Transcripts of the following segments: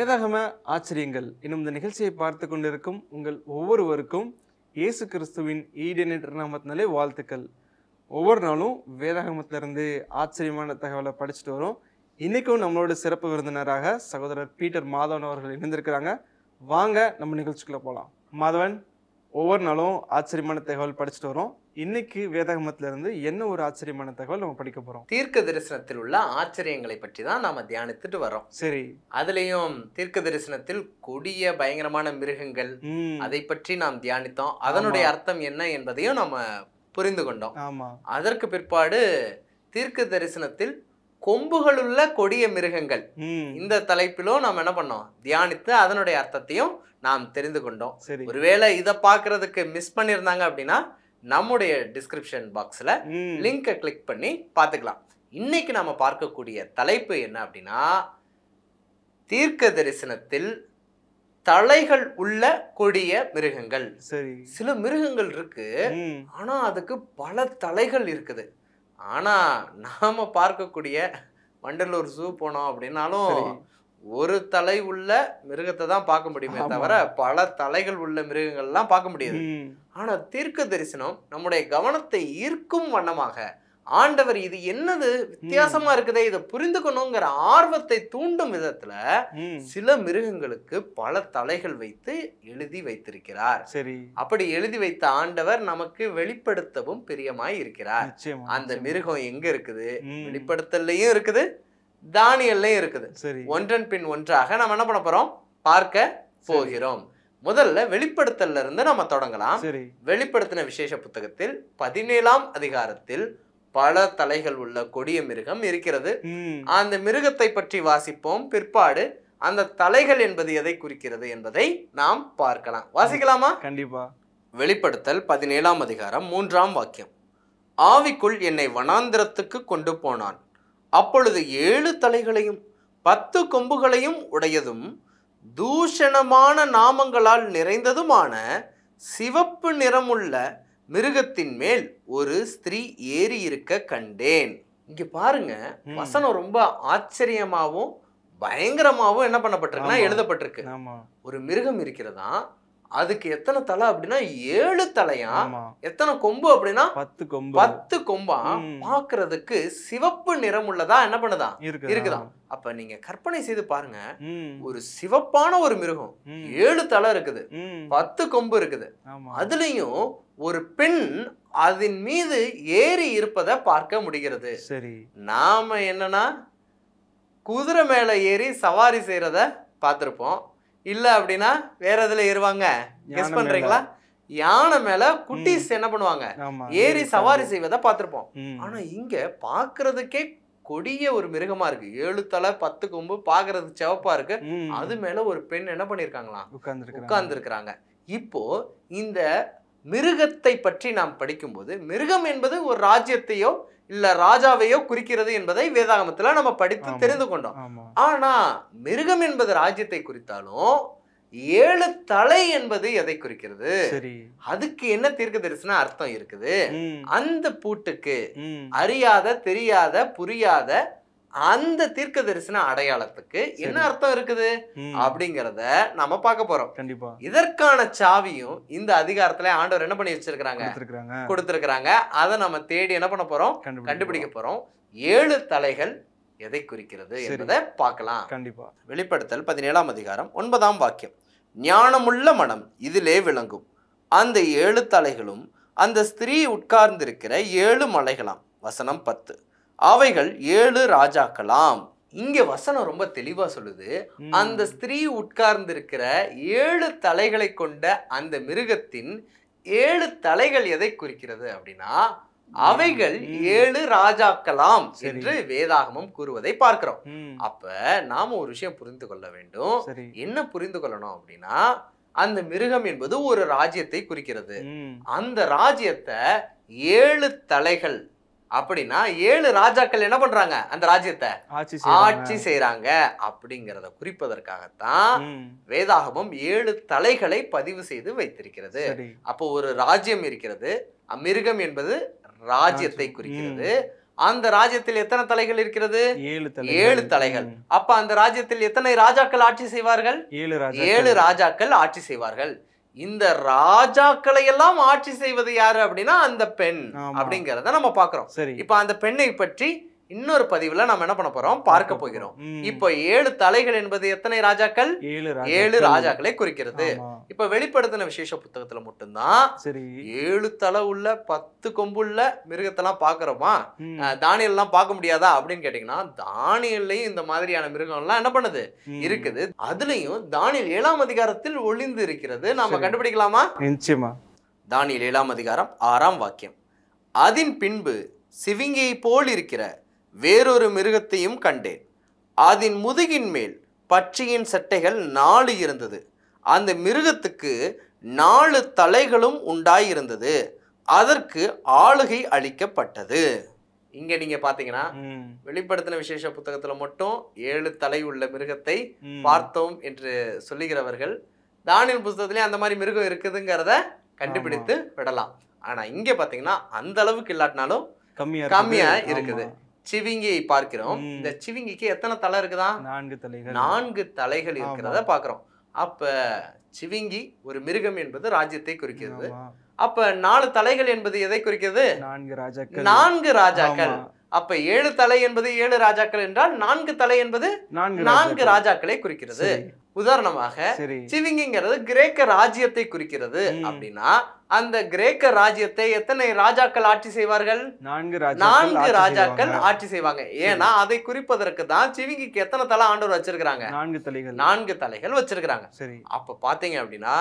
வேதாகம ஆச்சரியங்கள் என்னும் இந்த நிகழ்ச்சியை பார்த்து கொண்டிருக்கும் உங்கள் ஒவ்வொருவருக்கும் இயேசு கிறிஸ்துவின் ஈடெனிட் நாமத்தினாலே வாழ்த்துக்கள் ஒவ்வொரு நாளும் வேதாகமத்திலிருந்து ஆச்சரியமான தகவலை படிச்சுட்டு வரோம் இன்னைக்கும் நம்மளோட சிறப்பு விருந்தினராக சகோதரர் பீட்டர் மாதவன் அவர்கள் இணைந்திருக்கிறாங்க வாங்க நம்ம நிகழ்ச்சிக்குள்ள போகலாம் மாதவன் ஒவ்வொரு நாளும் ஆச்சரியமான தகவல் படிச்சுட்டு வரோம் இன்னைக்கு வேதாகமத்திலிருந்து என்ன ஒரு ஆச்சரியமான தகவல் நம்ம படிக்க போறோம் தீர்க்க தரிசனத்தில் உள்ள ஆச்சரியங்களை பற்றி தான் நாம தியானித்துட்டு வரோம் சரி அதுலயும் தீர்க்க தரிசனத்தில் கொடிய பயங்கரமான மிருகங்கள் ம் அதை பற்றி நாம் தியானித்தோம் அதனுடைய ஆமா. அர்த்தம் என்ன என்பதையும் நம்ம புரிந்து கொண்டோம் ஆமா அதற்கு பிற்பாடு தீர்க்க தரிசனத்தில் கொம்புகளுள்ள கொடிய மிருகங்கள் ம் இந்த தலைப்பிலும் நாம் என்ன பண்ணோம் தியானித்து அதனுடைய அர்த்தத்தையும் நாம் தெரிந்து கொண்டோம் சரி ஒருவேளை இதை பார்க்கறதுக்கு மிஸ் பண்ணியிருந்தாங்க அப்படின்னா நம்முடைய டிஸ்கிரிப்ஷன் பாக்ஸில் ம் லிங்கை கிளிக் பண்ணி பார்த்துக்கலாம் இன்னைக்கு நாம பார்க்கக்கூடிய தலைப்பு என்ன அப்படின்னா தீர்க்க தரிசனத்தில் தலைகள் உள்ள கொடிய மிருகங்கள் சரி சில மிருகங்கள் இருக்கு ம் ஆனா அதுக்கு பல தலைகள் இருக்குது ஆனா நாம பார்க்கக்கூடிய வண்டலூர் ஜூ போனோம் அப்படின்னாலும் சரி. ஒரு தலை உள்ள மிருகத்தை தான் பார்க்க முடியுமே ஆமா. தவிர பல தலைகள் உள்ள மிருகங்கள்லாம் பார்க்க முடியாது ம் ஆனா தீர்க்க தரிசனம் நம்முடைய கவனத்தை ஈர்க்கும் வண்ணமாக ஆண்டவர் இது என்னது வித்தியாசமா இருக்குதே இதை புரிந்துக்கணுங்கிற ஆர்வத்தை தூண்டும் விதத்துல ம் சில மிருகங்களுக்கு பல தலைகள் வைத்து எழுதி வைத்திருக்கிறார் சரி அப்படி எழுதி வைத்த ஆண்டவர் நமக்கு வெளிப்படுத்தவும் பிரியமாய் இருக்கிறார் நிச்சயமா அந்த நிச்சயமா. மிருகம் எங்க இருக்குது ம், வெளிப்படுத்தல்லையும் இருக்குது தானியல்லையும் இருக்குது சரி ஒன்றன் பின் ஒன்றாக நம்ம என்ன பண்ண போறோம் பார்க்க போகிறோம் முதல்ல வெளிப்படுத்தல்ல இருந்து நம்ம தொடங்கலாம் சரி வெளிப்படுத்தின விசேஷ புத்தகத்தில் பதினேழாம் அதிகாரத்தில் பல தலைகள் உள்ள கொடிய மிருகம் இருக்கிறது ம் அந்த மிருகத்தை பற்றி வாசிப்போம் பிற்பாடு அந்த தலைகள் என்பது எதை குறிக்கிறது என்பதை நாம் பார்க்கலாம் வாசிக்கலாமா கண்டிப்பா வெளிப்படுத்தல் பதினேழாம் அதிகாரம் மூன்றாம் வாக்கியம் ஆவிக்குள் என்னை வனாந்திரத்துக்கு கொண்டு போனான் அப்பொழுது ஏழு தலைகளையும் பத்து கொம்புகளையும் உடையதும் தூஷணமான நாமங்களால் நிறைந்ததுமான சிவப்பு நிறமுள்ள மிருகத்தின் மேல் ஒரு ஸ்திரீ ஏறி இருக்க கண்டேன் இங்க பாருங்க ம். வசனம் ரொம்ப ஆச்சரியமாவும் பயங்கரமாவும் என்ன பண்ணப்பட்டிருக்குன்னா ஆமா. எழுதப்பட்டிருக்கு ஆமா ஒரு மிருகம் இருக்கிறதா அதுக்கு எத்தனை தலை அப்படின்னா ஏழு தலையா ஆமா எத்தனை கொம்பு அப்படின்னா பத்து கொம்பு பத்து கொம்பா ம். பார்க்கிறதுக்கு சிவப்பு நிறம் உள்ளதா என்ன பண்ணுதா இருக்குது இருக்குதாம். அப்ப நீங்க கற்பனை செய்து பாருங்க ம் ஒரு சிவப்பான ஒரு மிருகம் ம் ஏழு தலை இருக்குது ம் பத்து கொம்பு இருக்குது ஆமா அதுலயும் ஒரு பெண் அதன் மீது ஏறி இருப்பதை பார்க்க முடிகிறது சரி நாம என்னன்னா குதிரை மேல ஏறி சவாரி செய்யறத பார்த்திருப்போம் இல்ல அப்படின்னா வேற எதுல ஏறுவாங்க யானை கெஸ் மேல. பண்றீங்களா யானை மேல குட்டீஸ் என்ன பண்ணுவாங்க ஆமா ஏறி சவாரி செய்வதை பார்த்திருப்போம் ம் ஆனா இங்க பாக்குறதுக்கே கொடிய ஒரு மிருகமா இருக்கு ஏழு தலை பத்து கொம்பு பாக்குறதுக்கு சிவப்பா இருக்கு ம் அது மேல ஒரு பெண் என்ன பண்ணிருக்காங்களாம் உட்கார்ந்துருக்காங்க உட்கார்ந்து இருக்கிறாங்க இப்போ இந்த மிருகத்தை பற்றி நாம் படிக்கும்போது மிருகம் என்பது ஒரு ராஜ்யத்தையோ இல்ல ராஜாவையோ குறிக்கிறது என்பதை வேதாகமத்துல நம்ம படித்து ஆமா. தெரிந்து கொண்டோம் ஆமா ஆனா மிருகம் என்பது ராஜ்யத்தை குறித்தாலும் ஏழு தலை என்பது எதை குறிக்கிறது சரி அதுக்கு என்ன தீர்க்க தரிசன அர்த்தம் இருக்குது ம் அந்த பூட்டுக்கு ம் அறியாத தெரியாத புரியாத அந்த தீர்க்க தரிசன அடையாளத்துக்கு என்ன சரி. அர்த்தம் இருக்குது ம் அப்படிங்கிறத நம்ம பார்க்க போறோம் கண்டிப்பா இதற்கான சாவியும் இந்த அதிகாரத்துல ஆண்டவர் என்ன பண்ணி வச்சிருக்கிறாங்க கொடுத்துருக்காங்க கொடுத்திருக்கிறாங்க அதை நம்ம தேடி என்ன பண்ண போறோம் கண்டுபிடிக்க போறோம் ஏழு தலைகள் எதை குறிக்கிறது சரி. என்பதை பார்க்கலாம் கண்டிப்பா வெளிப்படுத்தல் பதினேழாம் அதிகாரம் ஒன்பதாம் வாக்கியம் ஞானமுள்ள மனம் இதிலே விளங்கும் அந்த ஏழு தலைகளும் அந்த ஸ்திரீ உட்கார்ந்திருக்கிற ஏழு மலைகளாம் வசனம் பத்து அவைகள் ஏழு ராஜாக்களாம் இங்க வசனம் ரொம்ப தெளிவா சொல்லுது ம். அந்த ஸ்திரீ உட்கார்ந்திருக்கிற ஏழு தலைகளை கொண்ட அந்த மிருகத்தின் ஏழு தலைகள் எதை குறிக்கிறது அப்படின்னா அவைகள் ம். ஏழு ராஜாக்களாம் சரி. என்று வேதாகமம் கூறுவதை பார்க்கிறோம் ம் அப்ப நாம ஒரு விஷயம் புரிந்து கொள்ள வேண்டும் சரி என்ன புரிந்து கொள்ளணும் அப்படின்னா அந்த மிருகம் என்பது ஒரு ராஜ்யத்தை குறிக்கிறது ம் அந்த ராஜ்யத்தை ஏழு தலைகள் அப்படின்னா ஏழு ராஜாக்கள் என்ன பண்றாங்க அந்த ராஜ்யத்தை ஆட்சி ஆட்சி செய்றாங்க அப்படிங்கிறத குறிப்பதற்காகத்தான் ம் வேதாகமம் ஏழு தலைகளை பதிவு செய்து வைத்திருக்கிறது சரி அப்போ ஒரு ராஜ்யம் இருக்கிறது அமிருகம் என்பது ராஜ்யத்தை ராஜ்யம். குறிக்கிறது அந்த ராஜ்யத்தில் எத்தனை தலைகள் இருக்கிறது ஏழு தலை ஏழு தலைகள் அப்ப அந்த ராஜ்யத்தில் எத்தனை ராஜாக்கள் ஆட்சி செய்வார்கள் ஏழு ராஜா ஏழு ராஜாக்கள் ஆட்சி செய்வார்கள் இந்த ராஜாக்களை எல்லாம் ஆட்சி செய்வது யாரு அப்படின்னா அந்த பெண் ஆமா. அப்படிங்கறத நம்ம பாக்குறோம் சரி இப்ப அந்த பெண்ணை பற்றி இன்னொரு பதிவுல நம்ம என்ன பண்ண போறோம் பார்க்க போகிறோம் ம். இப்போ ஏழு தலைகள் என்பது எத்தனை ராஜாக்கள் ஏழு ஏழு ராஜா ராஜாக்களை குறிக்கிறது ஆமா. இப்ப வெளிப்படுத்தின விசேஷ புத்தகத்துல மட்டும்தான் சரி ஏழு தலை உள்ள பத்து கொம்புள்ள மிருகத்தெல்லாம் பாக்குறோமா ம். தானியல் எல்லாம் பார்க்க முடியாதா அப்படின்னு கேட்டீங்கன்னா தானியல்லையும் இந்த மாதிரியான மிருகம் எல்லாம் என்ன பண்ணுது ம். இருக்குது அதுலயும் தானியல் ஏழாம் அதிகாரத்தில் ஒளிந்து இருக்கிறது நாம சரி. கண்டுபிடிக்கலாமா நிச்சயமா தானியல் ஏழாம் அதிகாரம் ஆறாம் வாக்கியம் அதின் பின்பு சிவிங்கியை போல் இருக்கிற வேறொரு மிருகத்தையும் கண்டேன் அதன் முதுகின் மேல் பட்சியின் சட்டைகள் நாலு இருந்தது அந்த மிருகத்துக்கு நாலு தலைகளும் உண்டாயிருந்தது அதற்கு ஆளுகை அளிக்கப்பட்டது இங்க நீங்க பாத்தீங்கன்னா ம். வெளிப்படுத்தின விசேஷ புத்தகத்துல மட்டும் ஏழு தலை உள்ள மிருகத்தை ம். பார்த்தோம் என்று சொல்லுகிறவர்கள் தானியல் புஸ்தகத்திலே அந்த மாதிரி மிருகம் இருக்குதுங்கிறத கண்டுபிடித்து விடலாம் ஆனா இங்க பாத்தீங்கன்னா அந்த அளவுக்கு இல்லாட்டினாலும் கம்மியா கம்மியா இருக்குது. இருக்குது. ஆமா. சிவிங்கியை பார்க்கிறோம் ம். இந்த சிவிங்கிக்கு எத்தனை தலை இருக்குதா நான்கு தலைகள் நான்கு தலைகள் இருக்கிறத பாக்குறோம் அப்ப சிவிங்கி ஒரு மிருகம் என்பது ராஜ்யத்தை குறிக்கிறது ஆமா. அப்ப நாலு தலைகள் என்பது எதை குறிக்கிறது நான்கு ராஜாக்கள் நான்கு ராஜாக்கள் ஆமா. அப்ப ஏழு தலை என்பது ஏழு ராஜாக்கள் என்றால் நான்கு தலை என்பது நான்கு நான்கு ராஜாக்கள். ராஜாக்களை குறிக்கிறது சரி, உதாரணமாக சரி சிவிங்கிங்கிறது கிரேக்க ராஜ்யத்தை குறிக்கிறது ம். அப்படின்னா அந்த கிரேக்க ராஜ்யத்தை எத்தனை ராஜாக்கள் ஆட்சி செய்வார்கள் நான்கு ராஜாக்கள் நான்கு ஆட்சி ராஜாக்கள் செய்வாங்க. ஆட்சி செய்வாங்க ஏன்னா அதை குறிப்பதற்கு தான் சிவிங்கிக்கு எத்தனை தலை ஆண்டவர் வச்சிருக்கிறாங்க நான்கு தலைகள் நான்கு தலைகள் வச்சிருக்கிறாங்க சரி அப்ப பாத்தீங்க அப்படின்னா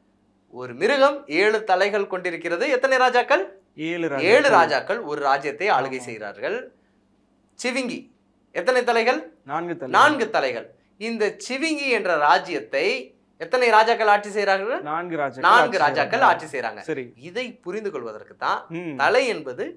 ஒரு மிருகம் ஏழு தலைகள் கொண்டிருக்கிறது எத்தனை ராஜாக்கள் ஏழு ஏழு ராஜாக்கள் ஒரு ராஜ்யத்தை ஆளுகை செய்கிறார்கள் சிவிங்கி எத்தனை தலைகள் நான்கு தலை நான்கு தலைகள் இந்த சிவிங்கி என்ற ராஜ்யத்தை எத்தனை ராஜாக்கள் ஆட்சி செய்கிறார்கள் நான்கு ராஜாக்கள் நான்கு ஆட்சி ராஜாக்கள் செய்வாங்க. ஆட்சி செய்றாங்க சரி இதை புரிந்து கொள்வதற்கு தான் ம். தலை என்பது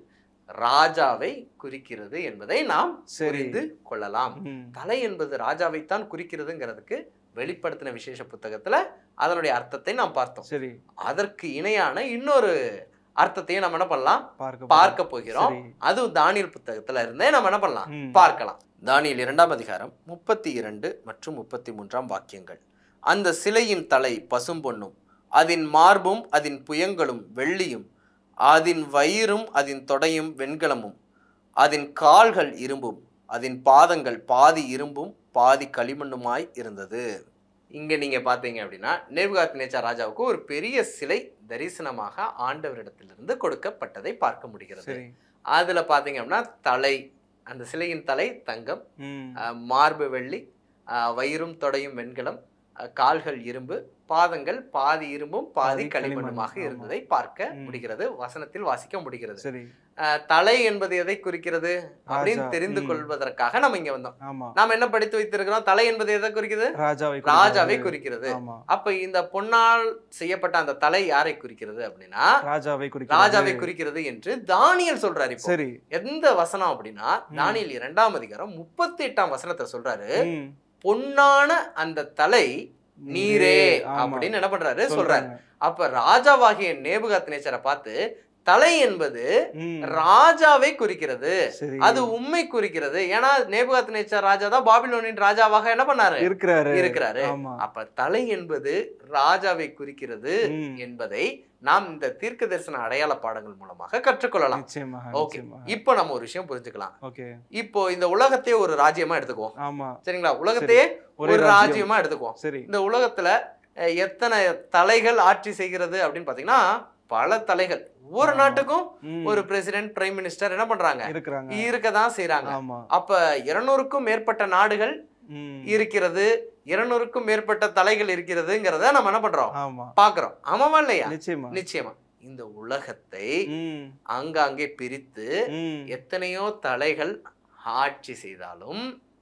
ராஜாவை குறிக்கிறது என்பதை நாம் சரி புரிந்து கொள்ளலாம் ம். தலை என்பது ராஜாவைத்தான் குறிக்கிறதுங்கிறதுக்கு வெளிப்படுத்தின விசேஷ புத்தகத்துல அதனுடைய அர்த்தத்தை நாம் பார்த்தோம் சரி அதற்கு இணையான இன்னொரு அர்த்தத்தையும் நம்ம என்ன பண்ணலாம் பார்க்க பார்க்க போகிறோம் சரி. அதுவும் தானியல் புத்தகத்துல இருந்தே நம்ம என்ன பண்ணலாம் ம். பார்க்கலாம் தானியல் இரண்டாம் அதிகாரம் முப்பத்தி இரண்டு மற்றும் முப்பத்தி மூன்றாம் வாக்கியங்கள் அந்த சிலையின் தலை பசும்பொன்னும் அதன் மார்பும் அதன் புயங்களும் வெள்ளியும் அதன் வயிறும் அதன் தொடையும் வெண்கலமும் அதன் கால்கள் இரும்பும் அதன் பாதங்கள் பாதி இரும்பும் பாதி களிமண்ணுமாய் இருந்தது இங்க நீங்க பாத்தீங்க அப்படின்னா நேபுகாத் நேச்சா ராஜாவுக்கு ஒரு பெரிய சிலை தரிசனமாக ஆண்டவரிடத்திலிருந்து கொடுக்கப்பட்டதை பார்க்க முடிகிறது சரி அதுல பாத்தீங்க அப்படின்னா தலை அந்த சிலையின் தலை தங்கம் ம். அஹ், மார்பு வெள்ளி அஹ், வயிறும் தொடையும் வெண்கலம் அஹ், கால்கள் இரும்பு பாதங்கள் பாதி இரும்பும் பாதி பாதி களிமண்ணுமாக களிமண், ஆமா. இருந்ததை பார்க்க ம். முடிகிறது வசனத்தில் வாசிக்க முடிகிறது சரி அஹ், தலை என்பது எதை குறிக்கிறது அப்படின்னு ராஜா, தெரிந்து ம். கொள்வதற்காக நம்ம இங்க வந்தோம் ஆமா நாம என்ன படித்து வைத்திருக்கிறோம் தலை என்பது எதை குறிக்கிறது ராஜாவை ராஜாவை குறிக்கிறது. குறிக்கிறது ஆமா அப்ப இந்த பொன்னால் செய்யப்பட்ட அந்த தலை யாரை குறிக்கிறது அப்படின்னா ராஜாவை குறிக்கிறது ராஜாவை குறிக்கிறது என்று தானியல் சொல்றாரு இப்போ சரி எந்த வசனம் அப்படின்னா தானியல் இரண்டாம் அதிகாரம் முப்பத்தி எட்டாம் வசனத்தை சொல்றாரு ம். பொன்னான அந்த தலை நீரே ஆமா. அப்படின்னு என்ன பண்றாரு சொல்றாரு சொல்றாங்க. அப்ப ராஜாவாகிய நேபுகாத் நேச்சரை பார்த்து தலை என்பது ம். ராஜாவை குறிக்கிறது சரி அது உண்மை குறிக்கிறது ஏன்னா நேபுகாத் நேச்சர் ராஜா தான் பாபிலோனின் ராஜாவாக என்ன பண்ணாரு இருக்கிறாரு இருக்கிறாரு ஆமா அப்ப தலை என்பது ராஜாவை குறிக்கிறது ம். என்பதை நாம் இந்த தீர்க்க தரிசன அடையாள பாடங்கள் மூலமாக கற்றுக்கொள்ளலாம் நிச்சயமாக ஓகே நிச்சயமாக இப்போ நம்ம ஒரு விஷயம் புரிஞ்சுக்கலாம் ஓகே இப்போ இந்த உலகத்தையே ஒரு ராஜ்யமா எடுத்துக்குவோம் ஆமா சரிங்களா உலகத்தையே ஒரே ஒரு ராஜ்யம். ராஜ்யமா எடுத்துக்குவோம் சரி இந்த உலகத்துல அஹ், எத்தனை தலைகள் ஆட்சி செய்கிறது அப்படின்னு பாத்தீங்கன்னா பல தலைகள் ஒவ்வொரு ஆமா. நாட்டுக்கும் ம். ஒரு பிரசிடென்ட் பிரைம் மினிஸ்டர் என்ன பண்றாங்க இருக்கிறாங்க இருக்கதான் செய்றாங்க ஆமா அப்ப இருநூறுக்கும் மேற்பட்ட நாடுகள் ம். இருக்கிறது இருநூறுக்கும் மேற்பட்ட தலைகள் இருக்கிறதுங்கிறத நம்ம என்ன பண்றோம் ஆமா பாக்குறோம் ஆமாவா இல்லையா நிச்சயமா நிச்சயமா இந்த உலகத்தை ம். ஆங்காங்கே பிரித்து ம். எத்தனையோ தலைகள் ஆட்சி செய்தாலும்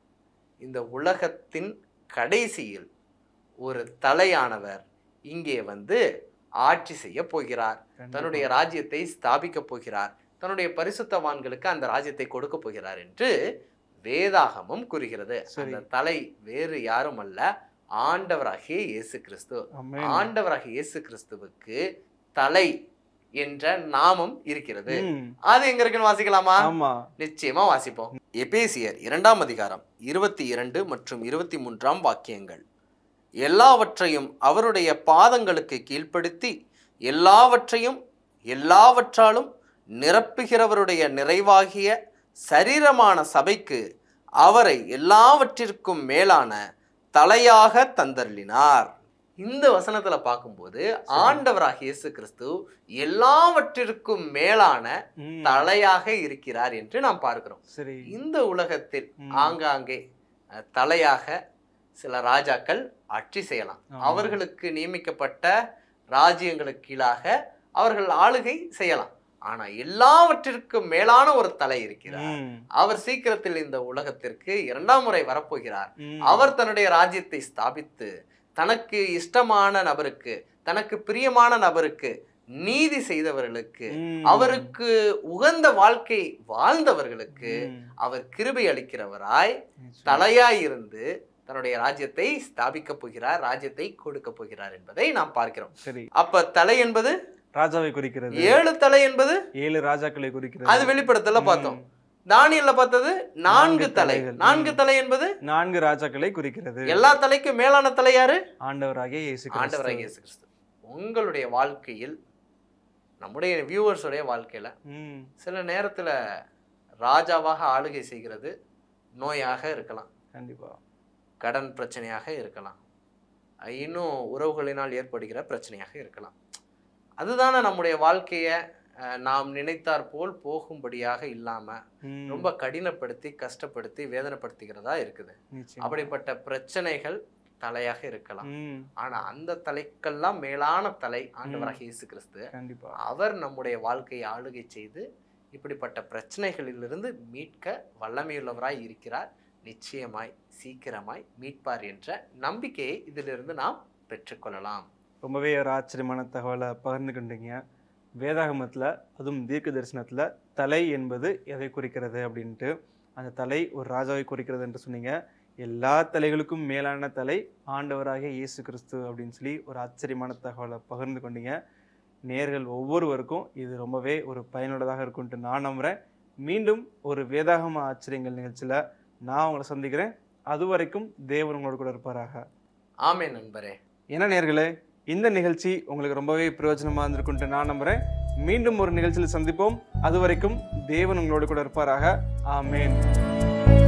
இந்த உலகத்தின் கடைசியில் ஒரு தலையானவர் இங்கே வந்து ஆட்சி செய்ய போகிறார் கண்டிப்பா. தன்னுடைய ராஜ்யத்தை ஸ்தாபிக்க போகிறார் தன்னுடைய பரிசுத்தவான்களுக்கு அந்த ராஜ்யத்தை கொடுக்க போகிறார் என்று வேதாகமும் கூறுகிறது சரி. அந்த தலை வேறு யாரும் அல்ல ஆண்டவராகிய இயேசு கிறிஸ்து ஆமென். ஆண்டவராகிய இயேசு கிறிஸ்துவுக்கு தலை என்ற நாமம் இருக்கிறது ம். அது எங்க இருக்குன்னு வாசிக்கலாமா ஆமா நிச்சயமா வாசிப்போம் எபேசியர் இரண்டாம் அதிகாரம் இருபத்தி இரண்டு மற்றும் இருபத்தி மூன்றாம் வாக்கியங்கள் எல்லாவற்றையும் அவருடைய பாதங்களுக்கு கீழ்ப்படுத்தி எல்லாவற்றையும் எல்லாவற்றாலும் நிரப்புகிறவருடைய நிறைவாகிய சரீரமான சபைக்கு அவரை எல்லாவற்றிற்கும் மேலான தலையாக தந்தருளினார் இந்த வசனத்துல பார்க்கும்போது ஆண்டவராக இயேசு கிறிஸ்து எல்லாவற்றிற்கும் மேலான ம். தலையாக இருக்கிறார் என்று நாம் பார்க்கிறோம் சரி இந்த உலகத்தில் ம். ஆங்காங்கே அஹ், தலையாக சில ராஜாக்கள் ஆட்சி செய்யலாம் ஆமா. அவர்களுக்கு நியமிக்கப்பட்ட ராஜ்யங்களுக்கு கீழாக அவர்கள் ஆளுகை செய்யலாம் ஆனா எல்லாவற்றிற்கும் மேலான ஒரு தலை இருக்கிறார் ம். அவர் சீக்கிரத்தில் இந்த உலகத்திற்கு இரண்டாம் முறை வரப்போகிறார் ம். அவர் தன்னுடைய ராஜ்யத்தை ஸ்தாபித்து தனக்கு இஷ்டமான நபருக்கு தனக்கு பிரியமான நபருக்கு நீதி செய்தவர்களுக்கு ம். அவருக்கு உகந்த வாழ்க்கை வாழ்ந்தவர்களுக்கு ம். அவர் கிருபை அளிக்கிறவராய் நிச்சயம். தலையாய் இருந்து தன்னுடைய ராஜ்யத்தை ஸ்தாபிக்க போகிறார் ராஜ்யத்தை கொடுக்க போகிறார் என்பதை நாம் பார்க்கிறோம் சரி அப்ப தலை என்பது ராஜாவை குறிக்கிறது ஏழு தலை என்பது ஏழு ராஜாக்களை குறிக்கிறது அது வெளிப்படத்துல பார்த்தோம் ம். தானியல்ல பார்த்தது நான்கு நான்கு தலை தலைகள். நான்கு ம். தலை என்பது நான்கு ராஜாக்களை குறிக்கிறது எல்லா தலைக்கும் மேலான தலை யாரு ஆண்டவராகிய இயேசு கிறிஸ்து. ஆண்டவராகிய இயேசு கிறிஸ்து உங்களுடைய வாழ்க்கையில் நம்முடைய வியூவர்ஸுடைய வாழ்க்கையில ம். சில நேரத்துல ராஜாவாக ஆளுகை செய்கிறது நோயாக இருக்கலாம் கண்டிப்பா கடன் பிரச்சனையாக இருக்கலாம் அஹ் இன்னும் உறவுகளினால் ஏற்படுகிற பிரச்சனையாக இருக்கலாம் அதுதானே நம்முடைய வாழ்க்கையை அஹ், நாம் நினைத்தாற் போல் போகும்படியாக இல்லாம ம். ரொம்ப கடினப்படுத்தி கஷ்டப்படுத்தி வேதனைப்படுத்துகிறதா இருக்குது நிச்சயமா. அப்படிப்பட்ட பிரச்சனைகள் தலையாக இருக்கலாம் ம். ஆனா அந்த தலைக்கெல்லாம் மேலான தலை ஆண்டவராக இயேசு கிறிஸ்து கண்டிப்பா அவர் நம்முடைய வாழ்க்கையை ஆளுகை செய்து இப்படிப்பட்ட பிரச்சனைகளிலிருந்து மீட்க வல்லமையுள்ளவராய் இருக்கிறார் நிச்சயமாய் சீக்கிரமாய் மீட்பார் என்ற நம்பிக்கையை இதிலிருந்து நாம் பெற்றுக்கொள்ளலாம் ரொம்பவே ஒரு ஆச்சரியமான தகவலை பகிர்ந்து கொண்டீங்க வேதாகமத்தில் அதுவும் தீர்க்க தரிசனத்தில் தலை என்பது எதை குறிக்கிறது அப்படின்ட்டு அந்த தலை ஒரு ராஜாவை குறிக்கிறது என்று சொன்னீங்க எல்லா தலைகளுக்கும் மேலான தலை ஆண்டவராகிய இயேசு கிறிஸ்து அப்படின்னு சொல்லி ஒரு ஆச்சரியமான தகவலை பகிர்ந்து கொண்டீங்க நேர்கள் ஒவ்வொருவருக்கும் இது ரொம்பவே ஒரு பயனுள்ளதாக இருக்கும்ட்டு நான் நம்புகிறேன் மீண்டும் ஒரு வேதாகம ஆச்சரியங்கள் நிகழ்ச்சியில் நான் உங்களை சந்திக்கிறேன் அது வரைக்கும் தேவன் உங்களோட கூட இருப்பாராக ஆமே நண்பரே என்ன நேர்களே இந்த நிகழ்ச்சி உங்களுக்கு ரொம்பவே பிரயோஜனமாக இருந்திருக்குன்ட்டு நான் நம்புகிறேன் மீண்டும் ஒரு நிகழ்ச்சியில் சந்திப்போம் அது வரைக்கும் தேவன் உங்களோட கூட இருப்பாராக ஆமேன்